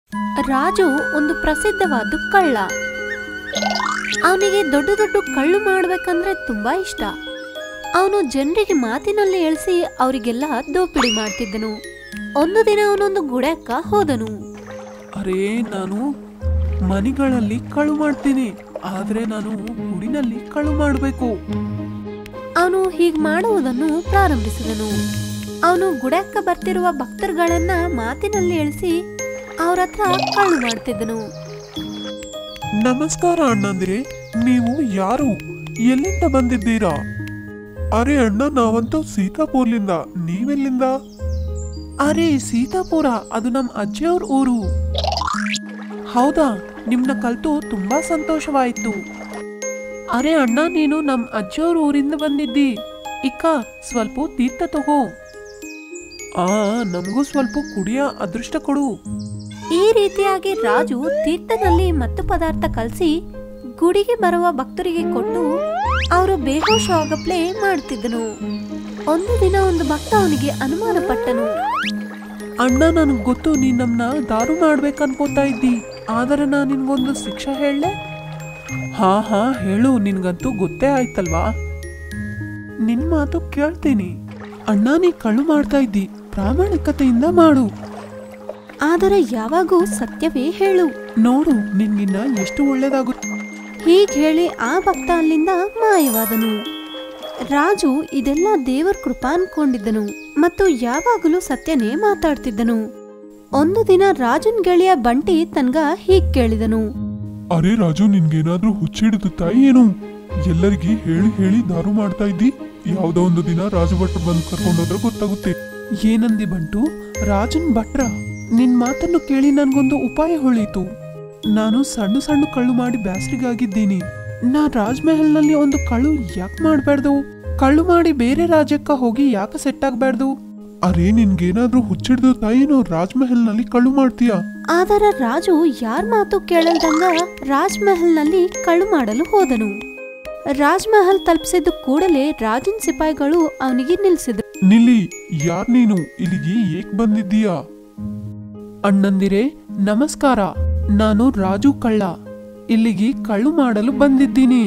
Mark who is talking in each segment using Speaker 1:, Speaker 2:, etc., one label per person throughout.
Speaker 1: ರಾಜು ಒಂದು ಪ್ರಸಿದ್ಧವಾದ ಕಳ್ಳ ಅವನಿಗೆ ದೊಡ್ಡ ದೊಡ್ಡ ಕಳ್ಳು ಮಾಡ್ಬೇಕಂದ್ರೆ ತುಂಬಾ ಇಷ್ಟ ಅವನು ಜನರಿಗೆ ಮಾತಿನಲ್ಲಿ ಎಳಿಸಿ ಅವರಿಗೆಲ್ಲ ದೋಪಿಡಿ ಮಾಡ್ತಿದ್ದನು ಒಂದು ದಿನ ಅವನೊಂದು ಗುಡ್ಯಾಕ ಹೋದನು
Speaker 2: ಅರೇ ನಾನು ಮನೆಗಳಲ್ಲಿ ಕಳು ಮಾಡ್ತೀನಿ ಆದ್ರೆ ನಾನು ಗುಡಿನಲ್ಲಿ ಕಳು ಮಾಡಬೇಕು
Speaker 1: ಅವನು ಹೀಗ್ ಮಾಡುವುದನ್ನು ಪ್ರಾರಂಭಿಸಿದನು ಅವನು ಗುಡ್ಯಾಕ ಬರ್ತಿರುವ ಭಕ್ತರುಗಳನ್ನ ಮಾತಿನಲ್ಲಿ ಎಳಿಸಿ ಅವ್ರ ಹತ್ರ ಕಳ್ಳು ಮಾಡ್ತಿದ್ದನು
Speaker 2: ನಮಸ್ಕಾರ ಅಣ್ಣಂದಿರೆ ನೀವು ಯಾರು ಎಲ್ಲಿಂದ ಬಂದಿದ್ದೀರಾ ಅರೆ ಅಣ್ಣ ನಾವಂತೂ ಸೀತಾಪುರ್ಲಿಂದ ನೀವೆಲ್ಲಿಂದ ಅರೆ ಸೀತಾಪುರ ಅದು ನಮ್ಮ ಅಜ್ಜಿಯವ್ರ ಊರು ಹೌದಾ ನಿಮ್ನ ಕಲ್ತು ತುಂಬಾ ಸಂತೋಷವಾಯ್ತು ಅರೆ ಅಣ್ಣ ನೀನು ನಮ್ಮ ಅಜ್ಜಿಯವ್ರ ಊರಿಂದ ಬಂದಿದ್ದಿ ಇಕ್ಕ ಸ್ವಲ್ಪ ತೀರ್ಥ ತಗೋ ಆ ನಮಗೂ ಸ್ವಲ್ಪ ಕುಡಿಯ ಅದೃಷ್ಟ ಕೊಡು
Speaker 1: ಈ ರೀತಿಯಾಗಿ ರಾಜು ತೀರ್ಥನಲ್ಲಿ ಮತ್ತು ಪದಾರ್ಥ ಕಲಸಿ ಗುಡಿಗೆ ಬರುವ ಭಕ್ತರಿಗೆ ಕೊಟ್ಟು ಅವರು ಬೇಹೋಶವಾಗಪ್ಲೆ ಮಾಡ್ತಿದ್ದನು ಒಂದು ದಿನ ಒಂದು ಭಕ್ತ ಅವನಿಗೆ ಅನುಮಾನ ಪಟ್ಟನು
Speaker 2: ಅಣ್ಣ ನನಗೆ ಗೊತ್ತು ನೀನ್ ನಮ್ನ ದಾರು ಮಾಡ್ಬೇಕನ್ಕೋತಾ ಇದ್ದಿ ಆದರೆ ನಾನು ನಿನ್ಗೊಂದು ಶಿಕ್ಷೆ ಹೇಳಲೆ ಹಾ ಹಾ ಹೇಳು ನಿನ್ಗಂತೂ ಗೊತ್ತೇ ಆಯ್ತಲ್ವಾ ನಿನ್ ಮಾತು ಕೇಳ್ತೀನಿ ಅಣ್ಣ ನೀ ಕಳ್ಳು ಮಾಡ್ತಾ ಇದ್ದಿ ಪ್ರಾಮಾಣಿಕತೆಯಿಂದ ಮಾಡು
Speaker 1: ಆದರೆ ಯಾವಾಗೂ ಸತ್ಯವೇ ಹೇಳು
Speaker 2: ನೋಡು ನಿನ್ಗಿನ್ನ ಎಷ್ಟು ಒಳ್ಳೇದಾಗುತ್ತೆ
Speaker 1: ಹೀಗ್ ಹೇಳಿ ಆ ಭಕ್ತ ಅಲ್ಲಿಂದ ಮಾಯವಾದನು ರಾಜು ಇದೆಲ್ಲ ದೇವರ ಕೃಪಾ ಅನ್ಕೊಂಡಿದ್ದನು ಮತ್ತು ಯಾವಾಗಲೂ ಸತ್ಯನೇ ಮಾತಾಡ್ತಿದ್ದನು ಒಂದು ದಿನ ರಾಜನ್ ಗೆಳೆಯ ಬಂಟಿ ತನ್ಗ ಹೀಗ್ ಕೇಳಿದನು
Speaker 3: ಅರೆ ರಾಜು ನಿನ್ಗೇನಾದ್ರೂ ಹುಚ್ಚಿಡಿದು ತಾಯಿ ಏನು ಎಲ್ಲರಿಗೆ ಹೇಳಿ ಹೇಳಿ ದಾರು ಮಾಡ್ತಾ ಇದ್ದಿ ಯಾವ್ದೋ ಒಂದು ದಿನ ರಾಜು ಭಟ್ರು ಬಂದು ಕರ್ಕೊಂಡೋದ್ರೆ ಗೊತ್ತಾಗುತ್ತೆ
Speaker 2: ಏನಂದಿ ಬಂಟು ರಾಜನ್ ಭಟ್ರ ನಿನ್ ಮಾತನ್ನು ಕೇಳಿ ನನ್ಗೊಂದು ಉಪಾಯ ಹೊಳೀತು ನಾನು ಸಣ್ಣ ಸಣ್ಣ ಕಳ್ಳು ಮಾಡಿ ಬ್ಯಾಸರಿಗಾಗಿದ್ದೀನಿ ನಾ ರಾಜ್ಮಹಲ್ನಲ್ಲಿ ಒಂದು ಕಳ್ಳು ಯಾಕೆ ಮಾಡ್ಬಾರ್ದು ಕಳ್ಳು ಮಾಡಿ ಬೇರೆ ರಾಜ್ಯಕ್ಕ ಹೋಗಿ ಯಾಕೆ ಸೆಟ್ ಆಗ್ಬಾರ್ದು
Speaker 3: ಅರೆ ನಿನ್ಗೇನಾದ್ರೂ ಹುಚ್ಚಿಡ್ದು ತಾಯಿನೋ ರಾಜ್ಮಹಲ್ನಲ್ಲಿ ಕಳ್ಳು ಮಾಡ್ತೀಯಾ
Speaker 1: ಆದರೆ ರಾಜು ಯಾರ್ ಮಾತು ಕೇಳಲ್ದಂಗ ರಾಜ್ಮಹಲ್ನಲ್ಲಿ ಕಳ್ಳು ಮಾಡಲು ಹೋದನು ರಾಜ್ಮಹಲ್ ತಲುಪಿಸಿದ ಕೂಡಲೇ ರಾಜನ್ ಸಿಪಾಯಿಗಳು ಅವನಿಗೆ ನಿಲ್ಸಿದ್ರು
Speaker 3: ನಿಲ್ಲಿ ಯಾರ್ ನೀನು ಇಲ್ಲಿಗೆ ಏಕ್ ಬಂದಿದ್ದೀಯಾ
Speaker 2: ಅಣ್ಣಂದಿರೇ ನಮಸ್ಕಾರ ನಾನು ರಾಜು ಕಳ್ಳ ಇಲ್ಲಿಗೆ ಕಳ್ಳು ಮಾಡಲು ಬಂದಿದ್ದೀನಿ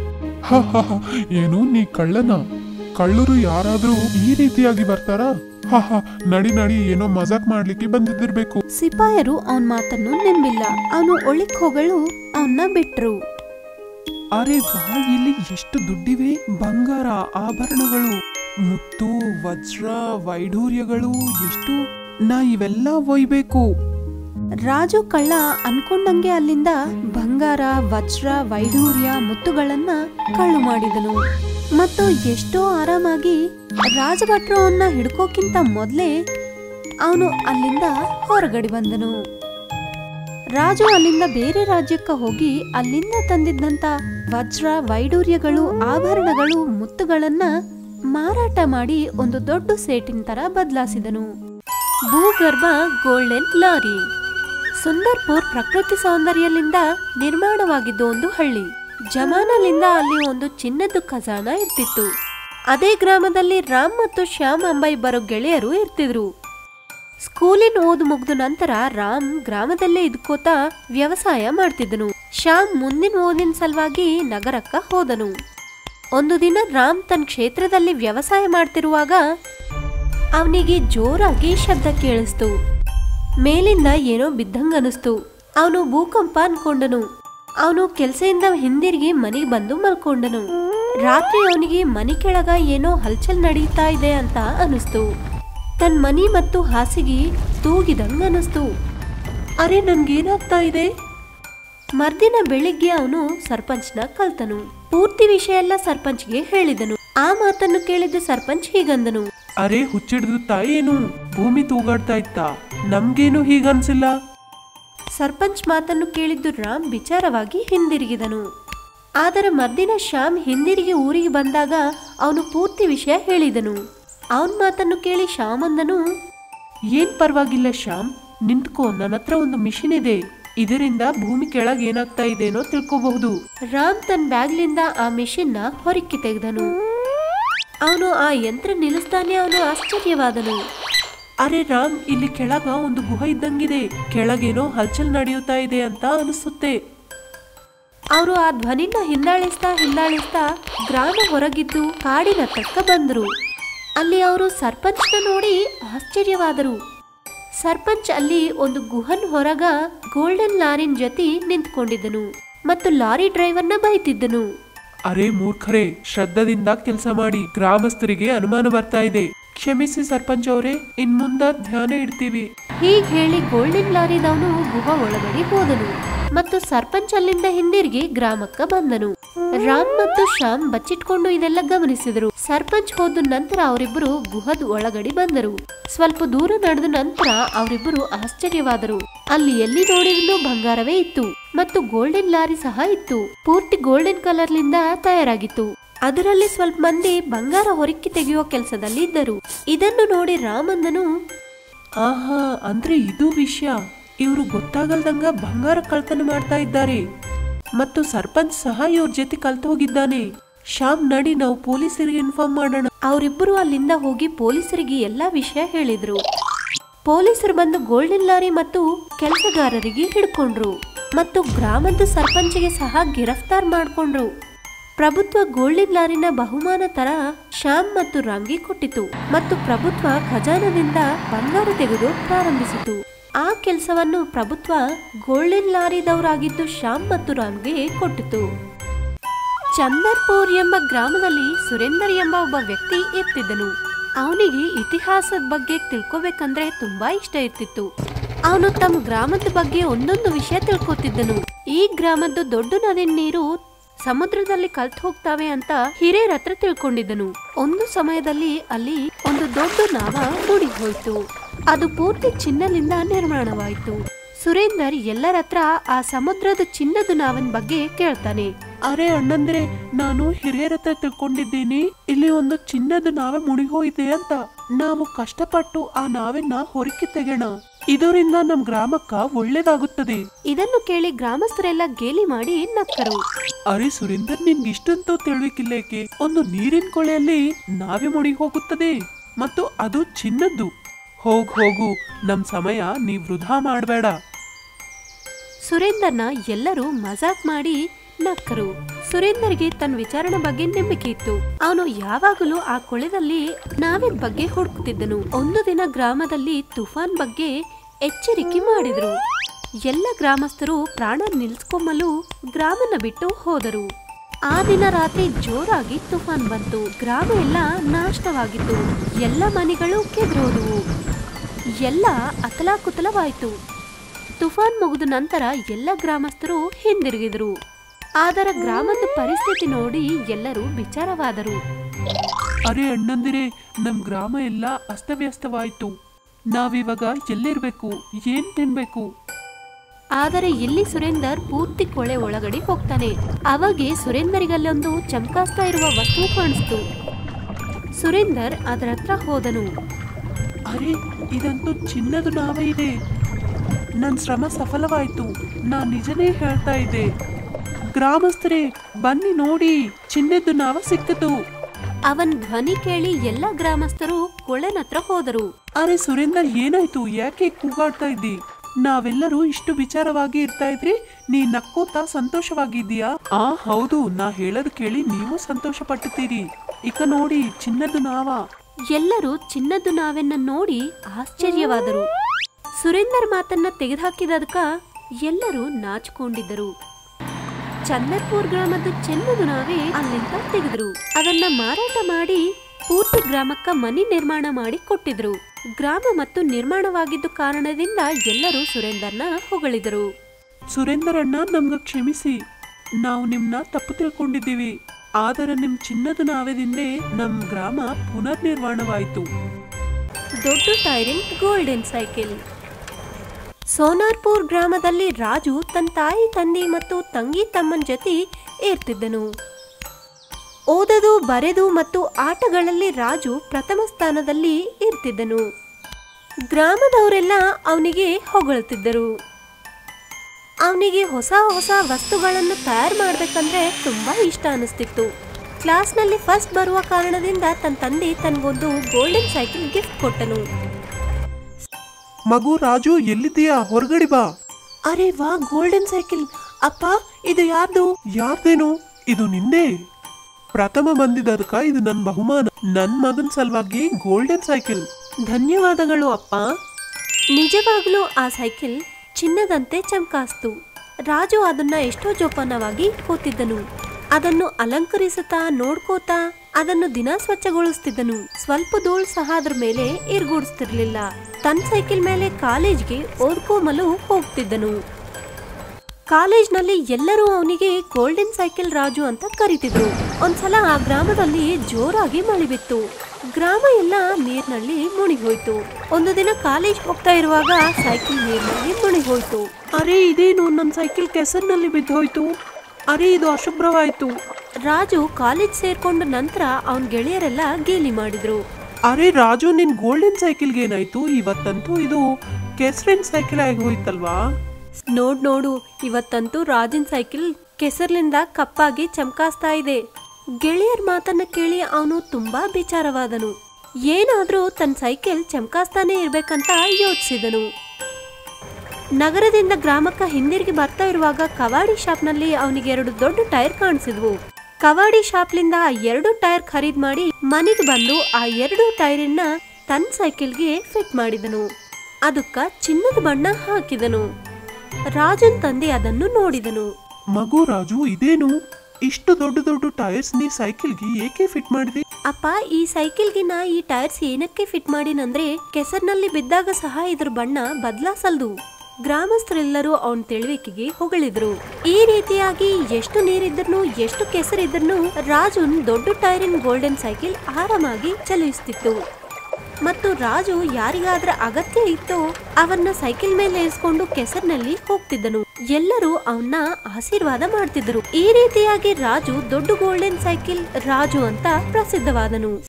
Speaker 3: ಹ ಹ ಹ, ಏನು ನೀ ಕಳ್ಳನ ಕಳ್ಳರು ಯಾರಾದ್ರೂ ಈ ರೀತಿಯಾಗಿ ಬರ್ತಾರಾ ಹ ಹ ನಡಿ ನಡಿ ಏನೋ ಮಜಾಕ್ ಮಾಡ್ಲಿಕ್ಕೆ ಬಂದಿದ್ದಿರ್ಬೇಕು
Speaker 1: ಸಿಪಾಯರು ಅವನ್ ಮಾತನ್ನು ನಂಬಿಲ್ಲ ಅವನು ಒಳಿಕ್ ಹೋಗಲು ಅವನ್ನ ಬಿಟ್ರು
Speaker 2: ಅರೆ ವಾ ಇಲ್ಲಿ ಎಷ್ಟು ದುಡ್ಡಿವೆ ಬಂಗಾರ ಆಭರಣಗಳು ಮುತ್ತು ವಜ್ರ ವೈಢೂರ್ಯಗಳು ಎಷ್ಟು ನಾ ಇವೆಲ್ಲ ಒಯ್ಬೇಕು
Speaker 1: ರಾಜು ಕಳ್ಳ ಅನ್ಕೊಂಡಂಗೆ ಅಲ್ಲಿಂದ ಬಂಗಾರ ವಜ್ರ ವೈಢೂರ್ಯ ಮುತ್ತುಗಳನ್ನ ಕಳ್ಳು ಮಾಡಿದನು ಮತ್ತು ಎಷ್ಟೋ ಆರಾಮಾಗಿ ರಾಜಭಟ್ರು ಅವನ್ನ ಹಿಡ್ಕೋಕ್ಕಿಂತ ಮೊದ್ಲೇ ಅವನು ಅಲ್ಲಿಂದ ಹೊರಗಡೆ ಬಂದನು ರಾಜು ಅಲ್ಲಿಂದ ಬೇರೆ ರಾಜ್ಯಕ್ಕೆ ಹೋಗಿ ಅಲ್ಲಿಂದ ತಂದಿದ್ದಂತ ವಜ್ರ ವೈಡೂರ್ಯಗಳು ಆಭರಣಗಳು ಮುತ್ತುಗಳನ್ನ ಮಾರಾಟ ಮಾಡಿ ಒಂದು ದೊಡ್ಡ ಸೇಟಿನ ತರ ಬದಲಾಯಿಸಿದನು ಭೂಗರ್ಭ ಗೋಲ್ಡನ್ ಲಾರಿ ಸುಂದರ್ಪುರ್ ಪ್ರಕೃತಿ ಸೌಂದರ್ಯದಿಂದ ನಿರ್ಮಾಣವಾಗಿದ್ದು ಒಂದು ಹಳ್ಳಿ ಜಮಾನಲಿಂದ ಅಲ್ಲಿ ಒಂದು ಚಿನ್ನದ ಖಜಾನ ಇರ್ತಿತ್ತು ಅದೇ ಗ್ರಾಮದಲ್ಲಿ ರಾಮ್ ಮತ್ತು ಶ್ಯಾಮ್ ಎಂಬ ಇಬ್ಬರು ಗೆಳೆಯರು ಇರ್ತಿದ್ರು ಸ್ಕೂಲಿನ ಓದು ಮುಗಿದ ನಂತರ ರಾಮ್ ಗ್ರಾಮದಲ್ಲೇ ಇದ್ಕೋತಾ ವ್ಯವಸಾಯ ಮಾಡ್ತಿದ್ದನು ಶ್ಯಾಮ್ ಮುಂದಿನ ಓದಿನ ಸಲುವಾಗಿ ನಗರಕ್ಕ ಹೋದನು ಒಂದು ದಿನ ರಾಮ್ ತನ್ನ ಕ್ಷೇತ್ರದಲ್ಲಿ ವ್ಯವಸಾಯ ಮಾಡ್ತಿರುವಾಗ ಅವನಿಗೆ ಜೋರಾಗಿ ಶಬ್ದ ಕೇಳಿಸ್ತು ಮೇಲಿಂದ ಏನೋ ಬಿದ್ದಂಗನಿಸ್ತು ಅವನು ಭೂಕಂಪ ಅನ್ಕೊಂಡನು ಅವನು ಕೆಲಸದಿಂದ ಹಿಂದಿರುಗಿ ಮನೆಗೆ ಬಂದು ಮಲ್ಕೊಂಡನು ರಾತ್ರಿ ಅವನಿಗೆ ಮನೆ ಕೆಳಗ ಏನೋ ಹಲ್ಚಲ್ ನಡೀತಾ ಇದೆ ಅಂತ ಅನಿಸ್ತು ತನ್ನ ಮನಿ ಮತ್ತು ಹಾಸಿಗೆ ತೂಗಿದಂಗ ಅನಿಸ್ತು ಅರೆ ನನ್ಗೇನಾಗ್ತಾ ಇದೆ ಮರ್ದಿನ ಬೆಳಿಗ್ಗೆ ಅವನು ಸರ್ಪಂಚ್ನ ಕಲ್ತನು ಪೂರ್ತಿ ವಿಷಯ ಎಲ್ಲ ಸರ್ಪಂಚ್ಗೆ ಹೇಳಿದನು ಆ ಮಾತನ್ನು ಕೇಳಿದ ಸರ್ಪಂಚ್ ಹೀಗಂದನು
Speaker 2: ಅರೆ ಹುಚ್ಚಿಡ್ದು ತಾಯೇನು ಭೂಮಿ ತೂಗಾಡ್ತಾ ಇತ್ತ ನಮ್ಗೇನು ಹೀಗನ್ಸಿಲ್ಲ
Speaker 1: ಸರ್ಪಂಚ್ ಮಾತನ್ನು ಕೇಳಿದ್ದು ರಾಮ್ ವಿಚಾರವಾಗಿ ಹಿಂದಿರುಗಿದನು ಆದರೆ ಮರ್ದಿನ ಶ್ಯಾಮ್ ಹಿಂದಿರುಗಿ ಊರಿಗೆ ಬಂದಾಗ ಅವನು ಪೂರ್ತಿ ವಿಷಯ ಹೇಳಿದನು ಅವನ ಮಾತನ್ನು ಕೇಳಿ ಶ್ಯಾಮ್ ಅಂದನು
Speaker 2: ಏನ್ ಪರವಾಗಿಲ್ಲ ಶ್ಯಾಮ್ ನಿಂತ್ಕೋ ನನ್ನ ಹತ್ರ ಒಂದು ಮಿಷಿನ್ ಇದೆ ಇದರಿಂದ ಭೂಮಿ ಕೆಳಗೆ ಏನಾಗ್ತಾ ಇದೆನೋ ತಿಳ್ಕೋಬಹುದು
Speaker 1: ರಾಮ್ ತನ್ನ ಬ್ಯಾಗ್ಲಿಂದ ಆ ಮಿಷಿನ್ನ ಹೊರಕ್ಕೆ ತೆಗೆದನು ಅವನು ಆ ಯಂತ್ರ ನಿಲ್ಲಿಸ್ತಾನೆ ಅವನು ಆಶ್ಚರ್ಯವಾದನು
Speaker 4: ಅರೆ ರಾಮ್ ಇಲ್ಲಿ ಕೆಳಗ ಒಂದು ಗುಹೆ ಇದ್ದಂಗಿದೆ ಕೆಳಗೇನೋ ಹಲ್ಚಲ್ ನಡೆಯುತ್ತಾ ಇದೆ ಅಂತ ಅನಿಸುತ್ತೆ
Speaker 1: ಅವರು ಆ ಧ್ವನಿನ ಹಿಂದಾಳಿಸ್ತಾ ಹಿಂದಾಳಿಸ್ತಾ ಗ್ರಾಮ ಹೊರಗಿದ್ದು ಕಾಡಿನ ತಕ್ಕ ಬಂದರು ಅಲ್ಲಿ ಅವರು ಸರ್ಪಂಚ್ನ ನೋಡಿ ಆಶ್ಚರ್ಯವಾದರು ಸರ್ಪಂಚ್ ಅಲ್ಲಿ ಒಂದು ಗುಹನ್ ಹೊರಗ ಗೋಲ್ಡನ್ ಲಾರಿನ್ ಜೊತೆ ನಿಂತ್ಕೊಂಡಿದ್ದನು ಮತ್ತು ಲಾರಿ ಡ್ರೈವರ್ನ ಬೈತಿದ್ದನು
Speaker 4: ಅರೆ ಮೂರ್ಖರೇ ಶ್ರದ್ಧದಿಂದ ಕೆಲಸ ಮಾಡಿ ಗ್ರಾಮಸ್ಥರಿಗೆ ಅನುಮಾನ ಬರ್ತಾ ಇದೆ ಕ್ಷಮಿಸಿ ಸರ್ಪಂಚ್ ಅವರೇ ಇನ್ ಮುಂದ ಧ್ಯಾನ ಇಡ್ತೀವಿ
Speaker 1: ಹೀಗ್ ಹೇಳಿ ಗೋಲ್ಡನ್ ಲಾರಿದವನು ಗುಹಾ ಒಳಗಡೆ ಹೋದನು ಮತ್ತು ಸರ್ಪಂಚ್ ಅಲ್ಲಿಂದ ಹಿಂದಿರುಗಿ ಗ್ರಾಮಕ್ಕ ಬಂದನು ರಾಮ್ ಮತ್ತು ಶ್ಯಾಮ್ ಬಚ್ಚಿಟ್ಕೊಂಡು ಇದೆಲ್ಲ ಗಮನಿಸಿದರು ಸರ್ಪಂಚ್ ಹೋದ ನಂತರ ಅವರಿಬ್ಬರು ಗುಹದ ಒಳಗಡೆ ಬಂದರು ಸ್ವಲ್ಪ ದೂರ ನಡೆದ ನಂತರ ಅವರಿಬ್ಬರು ಆಶ್ಚರ್ಯವಾದರು ಅಲ್ಲಿ ಎಲ್ಲಿ ನೋಡಿದ್ರು ಬಂಗಾರವೇ ಇತ್ತು ಮತ್ತು ಗೋಲ್ಡನ್ ಲಾರಿ ಸಹ ಇತ್ತು ಪೂರ್ತಿ ಗೋಲ್ಡನ್ ಕಲರ್ಲಿಂದ ತಯಾರಾಗಿತ್ತು ಅದರಲ್ಲಿ ಸ್ವಲ್ಪ ಮಂದಿ ಬಂಗಾರ ಹೊರಕ್ಕೆ ತೆಗೆಯುವ ಕೆಲಸದಲ್ಲಿ ಇದ್ದರು ಇದನ್ನು ನೋಡಿ ರಾಮಂದನು
Speaker 4: ಆಹಾ ಅಂದ್ರೆ ಇದು ವಿಷಯ ಇವರು ಗೊತ್ತಾಗಲ್ದಂಗ ಬಂಗಾರ ಕಳ್ತನ ಮಾಡ್ತಾ ಇದ್ದಾರೆ ಮತ್ತು ಸರ್ಪಂಚ್ ಸಹ ಇವ್ರ ಜೊತೆ ಕಲ್ತು ಹೋಗಿದ್ದಾನೆ ಶ್ಯಾಮ್ ನಡಿ ನಾವು ಪೊಲೀಸರಿಗೆ ಇನ್ಫಾರ್ಮ್ ಮಾಡೋಣ
Speaker 1: ಅವರಿಬ್ಬರು ಅಲ್ಲಿಂದ ಹೋಗಿ ಪೊಲೀಸರಿಗೆ ಎಲ್ಲಾ ವಿಷಯ ಹೇಳಿದ್ರು ಪೊಲೀಸರು ಬಂದು ಗೋಲ್ಡನ್ ಲಾರಿ ಮತ್ತು ಕೆಲಸಗಾರರಿಗೆ ಹಿಡ್ಕೊಂಡ್ರು ಮತ್ತು ಗ್ರಾಮದ ಸರ್ಪಂಚಿಗೆ ಸಹ ಗಿರಫ್ತಾರ್ ಮಾಡ್ಕೊಂಡ್ರು ಪ್ರಭುತ್ವ ಗೋಲ್ಡನ್ ಲಾರಿನ ಬಹುಮಾನ ತರ ಶ್ಯಾಮ್ ಮತ್ತು ರಾಮ್ಗೆ ಕೊಟ್ಟಿತು ಮತ್ತು ಪ್ರಭುತ್ವ ಖಜಾನದಿಂದ ಬಂಗಾರ ತೆಗೆದು ಪ್ರಾರಂಭಿಸಿತು ಆ ಕೆಲಸವನ್ನು ಪ್ರಭುತ್ವ ಗೋಲ್ಡನ್ ಲಾರಿದವರಾಗಿದ್ದು ಶ್ಯಾಮ್ ಮತ್ತು ರಾಮ್ಗೆ ಕೊಟ್ಟಿತು ಚಂದರ್ಪುರ್ ಎಂಬ ಗ್ರಾಮದಲ್ಲಿ ಸುರೇಂದರ್ ಎಂಬ ಒಬ್ಬ ವ್ಯಕ್ತಿ ಇರ್ತಿದ್ದನು ಅವನಿಗೆ ಇತಿಹಾಸದ ಬಗ್ಗೆ ತಿಳ್ಕೊಬೇಕಂದ್ರೆ ತುಂಬಾ ಇಷ್ಟ ಇರ್ತಿತ್ತು ಅವನು ತಮ್ಮ ಗ್ರಾಮದ ಬಗ್ಗೆ ಒಂದೊಂದು ವಿಷಯ ತಿಳ್ಕೊತಿದ್ದನು ಈ ಗ್ರಾಮದ್ದು ದೊಡ್ಡ ನದಿ ನೀರು ಸಮುದ್ರದಲ್ಲಿ ಕಲ್ತು ಹೋಗ್ತಾವೆ ಅಂತ ಹಿರಿಯರ ಹತ್ರ ತಿಳ್ಕೊಂಡಿದ್ದನು ಒಂದು ಸಮಯದಲ್ಲಿ ಅಲ್ಲಿ ಒಂದು ದೊಡ್ಡ ನಾವ ಮುಡಿ ಹೋಯ್ತು ಅದು ಪೂರ್ತಿ ಚಿನ್ನದಿಂದ ನಿರ್ಮಾಣವಾಯಿತು ಸುರೇಂದರ್ ಎಲ್ಲರ ಹತ್ರ ಆ ಸಮುದ್ರದ ಚಿನ್ನದ ನಾವನ್ ಬಗ್ಗೆ ಕೇಳ್ತಾನೆ
Speaker 4: ಅರೆ ಅಣ್ಣಂದ್ರೆ ನಾನು ಹಿರಿಯರ ಹತ್ರ ತಿಳ್ಕೊಂಡಿದ್ದೀನಿ ಇಲ್ಲಿ ಒಂದು ಚಿನ್ನದ ನಾವೆ ಮುಳುಗೋಯ್ದೆ ಅಂತ ನಾವು ಕಷ್ಟಪಟ್ಟು ಆ ನಾವೆನ್ನ ಹೊರಕ್ಕೆ ತೆಗೋಣ ಇದರಿಂದ ನಮ್ ಗ್ರಾಮಕ್ಕ ಒಳ್ಳೇದಾಗುತ್ತದೆ
Speaker 1: ಇದನ್ನು ಕೇಳಿ ಗ್ರಾಮಸ್ಥರೆಲ್ಲ ಗೇಲಿ ಮಾಡಿ ನಕ್ಕರು
Speaker 4: ಅರೆ ಸುರೇಂದರ್ ನಿನ್ಗೆ ಇಷ್ಟಂತೂ ತಿಳ್ಬೇಕಿಲ್ಲೇಕೆ ಒಂದು ನೀರಿನ ಕೊಳೆಯಲ್ಲಿ ನಾವೇ ಮುಳುಗಿ ಹೋಗುತ್ತದೆ ಮತ್ತು ಅದು ಚಿನ್ನದ್ದು ಹೋಗ್ ಹೋಗು ನಮ್ ಸಮಯ ನೀವ್ ವೃಧಾ ಮಾಡಬೇಡ
Speaker 1: ಸುರೇಂದರ್ನ ಎಲ್ಲರೂ ಮಜಾಕ್ ಮಾಡಿ ನಕ್ಕರು ಸುರೇಂದರ್ಗೆ ತನ್ನ ವಿಚಾರಣೆ ಬಗ್ಗೆ ನಂಬಿಕೆ ಇತ್ತು ಅವನು ಯಾವಾಗಲೂ ಆ ಕೊಳೆದಲ್ಲಿ ನಾವಿನ ಬಗ್ಗೆ ಹುಡುಕ್ತಿದ್ದನು ಒಂದು ದಿನ ಗ್ರಾಮದಲ್ಲಿ ತುಫಾನ್ ಬಗ್ಗೆ ಎಚ್ಚರಿಕೆ ಮಾಡಿದ್ರು ಎಲ್ಲ ಗ್ರಾಮಸ್ಥರು ಪ್ರಾಣ ನಿಲ್ಸ್ಕೊಂಬಲು ಗ್ರಾಮನ ಬಿಟ್ಟು ಹೋದರು ಆ ದಿನ ರಾತ್ರಿ ಜೋರಾಗಿ ತುಫಾನ್ ಬಂತು ಗ್ರಾಮ ಎಲ್ಲ ನಾಶವಾಗಿತ್ತು ಎಲ್ಲ ಮನೆಗಳು ಕೆದ್ರೋದವು ಎಲ್ಲ ಅತಲಾಕುತಲವಾಯಿತು ತುಫಾನ್ ಮುಗಿದ ನಂತರ ಎಲ್ಲ ಗ್ರಾಮಸ್ಥರು ಹಿಂದಿರುಗಿದರು ಆದರೆ ಗ್ರಾಮದ ಪರಿಸ್ಥಿತಿ ನೋಡಿ ಎಲ್ಲರೂ ವಿಚಾರವಾದರು
Speaker 4: ಅರೆ ಅಣ್ಣಂದಿರೇ ನಮ್ ಗ್ರಾಮ ಎಲ್ಲ ಅಸ್ತವ್ಯಸ್ತವಾಯ್ತು ನಾವಿವಾಗ ಎಲ್ಲಿರ್ಬೇಕು ಏನ್ ತಿನ್ಬೇಕು
Speaker 1: ಆದರೆ ಇಲ್ಲಿ ಸುರೇಂದರ್ ಪೂರ್ತಿ ಕೊಳೆ ಒಳಗಡೆ ಹೋಗ್ತಾನೆ ಅವಾಗೆ ಸುರೇಂದರಿಗಲ್ಲೊಂದು ಚಮಕಾಸ್ತಾ ಇರುವ ವಸ್ತು ಕಾಣಿಸ್ತು ಸುರೇಂದರ್ ಅದರ ಹತ್ರ ಹೋದನು
Speaker 4: ಅರೆ ಇದಂತೂ ಚಿನ್ನದ ನಾವೇ ಇದೆ ನನ್ ಶ್ರಮ ಸಫಲವಾಯ್ತು ನಾನ್ ನಿಜನೇ ಹೇಳ್ತಾ ಇದ್ದೆ ಗ್ರಾಮಸ್ಥರೇ ಬನ್ನಿ ನೋಡಿ ಚಿನ್ನದ ನಾವ ಸಿಕ್ಕಿತು
Speaker 1: ಅವನ್ ಧ್ವನಿ ಕೇಳಿ ಎಲ್ಲ ಗ್ರಾಮಸ್ಥರು ಕೊಳೆನ ಹತ್ರ ಹೋದರು
Speaker 4: ಅರೆ ಸುರೇಂದರ್ ಏನಾಯ್ತು ಯಾಕೆ ಕೂಗಾಡ್ತಾ ಇದ್ದಿ ನಾವೆಲ್ಲರೂ ಇಷ್ಟು ವಿಚಾರವಾಗಿ ಇರ್ತಾ ಇದ್ರಿ ನೀ ನಕ್ಕೋತಾ ಸಂತೋಷವಾಗಿದ್ದೀಯಾ ಆ ಹೌದು ನಾ ಹೇಳೋದು ಕೇಳಿ ನೀವು ಸಂತೋಷ ಪಟ್ಟುತ್ತೀರಿ ಇಕ ನೋಡಿ ಚಿನ್ನದ ನಾವ
Speaker 1: ಎಲ್ಲರೂ ಚಿನ್ನದ್ದು ನಾವೆನ್ನ ನೋಡಿ ಆಶ್ಚರ್ಯವಾದರು ಸುರೇಂದರ್ ಮಾತನ್ನ ತೆಗೆದುಹಾಕಿದದಕ್ಕ ಎಲ್ಲರೂ ನಾಚಿಕೊಂಡಿದ್ದರು ಚಂದರ್ಪುರ್ ಗ್ರಾಮದ ಚಿನ್ನದ ನಾವೇ ಅಲ್ಲಿಂದ ತೆಗೆದ್ರು ಅದನ್ನ ಮಾರಾಟ ಮಾಡಿ ಪೂರ್ತಿ ಗ್ರಾಮಕ್ಕ ಮನೆ ನಿರ್ಮಾಣ ಮಾಡಿ ಕೊಟ್ಟಿದ್ರು ಗ್ರಾಮ ಮತ್ತು ನಿರ್ಮಾಣವಾಗಿದ್ದ ಕಾರಣದಿಂದ ಎಲ್ಲರೂ ಸುರೇಂದರ್ನ ಹೊಗಳಿದರು
Speaker 4: ಸುರೇಂದರ್ ಅಣ್ಣ ನಮ್ಗ ಕ್ಷಮಿಸಿ ನಾವು ನಿಮ್ನ ತಪ್ಪು ತಿಳ್ಕೊಂಡಿದ್ದೀವಿ ಆದರೆ ನಿಮ್ ಚಿನ್ನದ ನಾವೆದಿಂದೇ ನಮ್ ಗ್ರಾಮ ಪುನರ್ ನಿರ್ಮಾಣವಾಯಿತು
Speaker 1: ದೊಡ್ಡ ಟೈರೆಂಟ್ ಗೋಲ್ಡನ್ ಸೈಕಲ್ ಸೋನಾರ್ಪುರ್ ಗ್ರಾಮದಲ್ಲಿ ರಾಜು ತನ್ನ ತಾಯಿ ತಂದೆ ಮತ್ತು ತಂಗಿ ತಮ್ಮನ ಜೊತೆ ಇರ್ತಿದ್ದನು ಓದದು ಬರೆದು ಮತ್ತು ಆಟಗಳಲ್ಲಿ ರಾಜು ಪ್ರಥಮ ಸ್ಥಾನದಲ್ಲಿ ಇರ್ತಿದ್ದನು ಗ್ರಾಮದವರೆಲ್ಲ ಅವನಿಗೆ ಹೊಗಳ್ತಿದ್ದರು ಅವನಿಗೆ ಹೊಸ ಹೊಸ ವಸ್ತುಗಳನ್ನು ತಯಾರು ಮಾಡ್ಬೇಕಂದ್ರೆ ತುಂಬಾ ಇಷ್ಟ ಅನಿಸ್ತಿತ್ತು ಕ್ಲಾಸ್ನಲ್ಲಿ ಫಸ್ಟ್ ಬರುವ ಕಾರಣದಿಂದ ತನ್ನ ತಂದೆ ತನಗೊಂದು ಗೋಲ್ಡನ್ ಸೈಕಲ್ ಗಿಫ್ಟ್ ಕೊಟ್ಟನು
Speaker 2: ಮಗು ರಾಜು ಎಲ್ಲಿದ್ದೀಯಾ ಹೊರಗಡೆ ಬಾ
Speaker 4: ಅರೆ ವಾ ಗೋಲ್ಡನ್ ಸೈಕಲ್ ಅಪ್ಪ ಇದು ಯಾರ್ದು
Speaker 2: ಯಾರ್ದೇನು ಇದು ನಿಂದೆ ಪ್ರಥಮ ಬಂದಿದ್ದದಕ್ಕ ಇದು ನನ್ನ ಬಹುಮಾನ ನನ್ನ ಮಗನ ಸಲುವಾಗಿ ಗೋಲ್ಡನ್ ಸೈಕಲ್
Speaker 4: ಧನ್ಯವಾದಗಳು ಅಪ್ಪ
Speaker 1: ನಿಜವಾಗ್ಲೂ ಆ ಸೈಕಲ್ ಚಿನ್ನದಂತೆ ಚಮಕಾಸ್ತು ರಾಜು ಅದನ್ನ ಎಷ್ಟೋ ಜೋಪಾನವಾಗಿ ಇಟ್ಕೋತಿದ್ದನು ಅದನ್ನು ಅಲಂಕರಿಸುತ್ತಾ ನೋಡ್ಕೋತಾ ಅದನ್ನು ದಿನ ಸ್ವಚ್ಛಗೊಳಿಸ್ತಿದ್ದನು ಸ್ವಲ್ಪ ಧೂಳ್ ಸಹ ಅದ್ರ ಮೇಲೆ ಇರ್ಗೂಡಿಸ್ತಿರ್ಲಿಲ್ಲ ತನ್ನ ಸೈಕಲ್ ಮೇಲೆ ಕಾಲೇಜ್ಗೆ ಓದ್ಕೋಮಲು ಹೋಗ್ತಿದ್ದನು ಕಾಲೇಜ್ನಲ್ಲಿ ಎಲ್ಲರೂ ಅವನಿಗೆ ಗೋಲ್ಡನ್ ಸೈಕಲ್ ರಾಜು ಅಂತ ಕರಿತಿದ್ರು ಒಂದ್ಸಲ ಆ ಗ್ರಾಮದಲ್ಲಿ ಜೋರಾಗಿ ಮಳೆ ಬಿತ್ತು ಗ್ರಾಮ ಎಲ್ಲ ನೀರ್ನಲ್ಲಿ ಮುಣಿಗೋಯ್ತು ಒಂದು ದಿನ ಕಾಲೇಜ್ ಹೋಗ್ತಾ ಇರುವಾಗ ಸೈಕಲ್ ನೀರ್ನಲ್ಲಿ ಮುಣಿಗೋಯ್ತು
Speaker 4: ಅರೆ ಇದೇನು ನನ್ನ ಸೈಕಲ್ ಕೆಸರಿನಲ್ಲಿ ಬಿದ್ದೋಯ್ತು ಅರೆ ಇದು ಅಶುಭ್ರವಾಯ್ತು
Speaker 1: ರಾಜು ಕಾಲೇಜ್ ಸೇರ್ಕೊಂಡ ನಂತರ ಅವನ್ ಗೆಳೆಯರೆಲ್ಲ ಗೇಲಿ ಮಾಡಿದ್ರು
Speaker 4: ಅರೆ ರಾಜು ನಿನ್ ಗೋಲ್ಡನ್ ಸೈಕಲ್ಗೆ ಏನಾಯ್ತು ಇವತ್ತಂತೂ ಇದು ಕೆಸರಿನ ಸೈಕಲ್ ಆಗಿ ಹೋಯ್ತಲ್ವಾ
Speaker 1: ನೋಡ್ ನೋಡು ಇವತ್ತಂತೂ ರಾಜನ್ ಸೈಕಲ್ ಕೆಸರ್ಲಿಂದ ಕಪ್ಪಾಗಿ ಚಮಕಾಸ್ತಾ ಇದೆ ಗೆಳೆಯರ್ ಮಾತನ್ನ ಕೇಳಿ ಅವನು ತುಂಬಾ ಬೇಚಾರವಾದನು ಏನಾದ್ರೂ ತನ್ನ ಸೈಕಲ್ ಚಮಕಾಸ್ತಾನೆ ಇರ್ಬೇಕಂತ ಯೋಚಿಸಿದನು ನಗರದಿಂದ ಗ್ರಾಮಕ್ಕ ಹಿಂದಿರುಗಿ ಬರ್ತಾ ಇರುವಾಗ ಕವಾಡಿ ಶಾಪ್ನಲ್ಲಿ ಅವನಿಗೆ ಎರಡು ದೊಡ್ಡ ಟೈರ್ ಕಾಣಿಸಿದ್ವು ಕವಾಡಿ ಶಾಪ್ಲಿಂದ ಆ ಎರಡು ಟೈರ್ ಖರೀದ್ ಮಾಡಿ ಮನೆಗೆ ಬಂದು ಆ ಎರಡು ಟೈರನ್ನ ತನ್ನ ಸೈಕಲ್ಗೆ ಫಿಟ್ ಮಾಡಿದನು ಅದಕ್ಕ ಚಿನ್ನದ ಬಣ್ಣ ಹಾಕಿದನು ರಾಜನ್ ತಂದೆ ಅದನ್ನು ನೋಡಿದನು
Speaker 2: ಮಗು ರಾಜು ಇದೇನು ಇಷ್ಟು ದೊಡ್ಡ ದೊಡ್ಡ ಟೈರ್ಸ್ ನೀ ಸೈಕಲ್ಗೆ ಏಕೆ ಫಿಟ್ ಮಾಡಿದೆ
Speaker 1: ಅಪ್ಪ ಈ ಸೈಕಲ್ಗೆ ನಾ ಈ ಟೈರ್ಸ್ ಏನಕ್ಕೆ ಫಿಟ್ ಮಾಡಿನಂದ್ರೆ ಕೆಸರಿನಲ್ಲಿ ಬಿದ್ದಾಗ ಸಹ ಇದ್ರ ಬಣ್ಣ ಬದಲಾಸಲ್ದು ಗ್ರಾಮಸ್ಥರೆಲ್ಲರೂ ಅವನ ತಿಳಿವಿಕೆಗೆ ಹೊಗಳಿದ್ರು ಈ ರೀತಿಯಾಗಿ ಎಷ್ಟು ನೀರಿದ್ರೂ ಎಷ್ಟು ಕೆಸರಿದ್ರೂ ರಾಜುನ್ ದೊಡ್ಡ ಟೈರಿನ ಗೋಲ್ಡನ್ ಸೈಕಲ್ ಆರಾಮಾಗಿ ಚಲಿಸ್ತಿತ್ತು ಮತ್ತು ರಾಜು ಯಾರಿಗಾದ್ರ ಅಗತ್ಯ ಇತ್ತೋ ಅವನ್ನ ಸೈಕಲ್ ಮೇಲೆ ಇರಿಸ್ಕೊಂಡು ಕೆಸರಿನಲ್ಲಿ ಹೋಗ್ತಿದ್ದನು ಎಲ್ಲರೂ ಅವನ್ನ ಆಶೀರ್ವಾದ ಮಾಡ್ತಿದ್ದರು ಈ ರೀತಿಯಾಗಿ ರಾಜು ದೊಡ್ಡ ಗೋಲ್ಡನ್ ಸೈಕಲ್ ರಾಜು ಅಂತ ಪ್ರಸಿದ್ಧವಾದನು